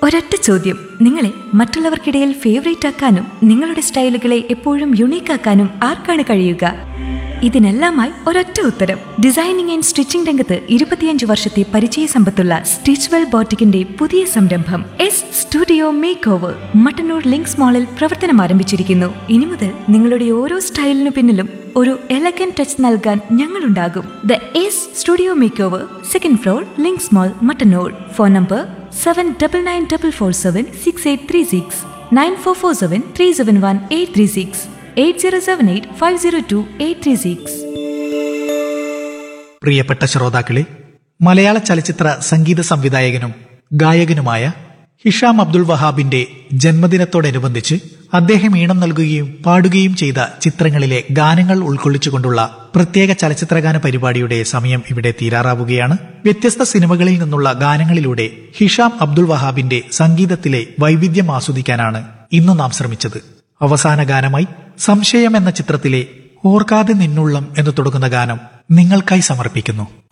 ഒരൊറ്റ ചോദ്യം നിങ്ങളെ മറ്റുള്ളവർക്കിടയിൽ ഫേവറേറ്റ് ആക്കാനും നിങ്ങളുടെ സ്റ്റൈലുകളെ എപ്പോഴും യുണീക്ക് ആക്കാനും ആർക്കാണ് കഴിയുക ഇതിനെല്ലാമായി ഒരൊറ്റ ഉത്തരം ഡിസൈനിങ് ആൻഡ് സ്റ്റിച്ചിംഗ് രംഗത്ത് ഇരുപത്തിയഞ്ച് വർഷത്തെ പരിചയ സമ്പത്തുള്ള സ്റ്റിച്ച്വെൽ ബോട്ടിക്കിന്റെ പുതിയ സംരംഭം S studio makeover Mattannur Links മാളിൽ പ്രവർത്തനം ആരംഭിച്ചിരിക്കുന്നു ഇനി മുതൽ നിങ്ങളുടെ ഓരോ സ്റ്റൈലിനു പിന്നിലും ഒരു എലഗൻ ടച്ച് നൽകാൻ ഞങ്ങളുണ്ടാകും the S studio makeover second floor Links mall Mattannur phone number seven double nine double four seven six eight three six nine four four seven three seven one eight three six eight zero seven eight five zero two eight three six പ്രിയപ്പെട്ട ശ്രോതാക്കളെ മലയാള ചലച്ചിത്ര സംഗീത സംവിധായകനും ഗായകനുമായ Hisham Abdul വഹാബിന്റെ ജന്മദിനത്തോടനുബന്ധിച്ച് അദ്ദേഹം ഈണം നൽകുകയും പാടുകയും ചെയ്ത ചിത്രങ്ങളിലെ ഗാനങ്ങൾ ഉൾക്കൊള്ളിച്ചുകൊണ്ടുള്ള പ്രത്യേക ചലച്ചിത്രഗാന പരിപാടിയുടെ സമയം ഇവിടെ തീരാറാവുകയാണ് വ്യത്യസ്ത സിനിമകളിൽ നിന്നുള്ള ഗാനങ്ങളിലൂടെ ഹിഷാം അബ്ദുൾ വഹാബിന്റെ സംഗീതത്തിലെ വൈവിധ്യം ആസ്വദിക്കാനാണ് ഇന്ന് നാം ശ്രമിച്ചത് അവസാന ഗാനമായി സംശയം എന്ന ചിത്രത്തിലെ ഓർക്കാതെ നിന്നുള്ളം എന്ന് തുടങ്ങുന്ന ഗാനം നിങ്ങൾക്കായി സമർപ്പിക്കുന്നു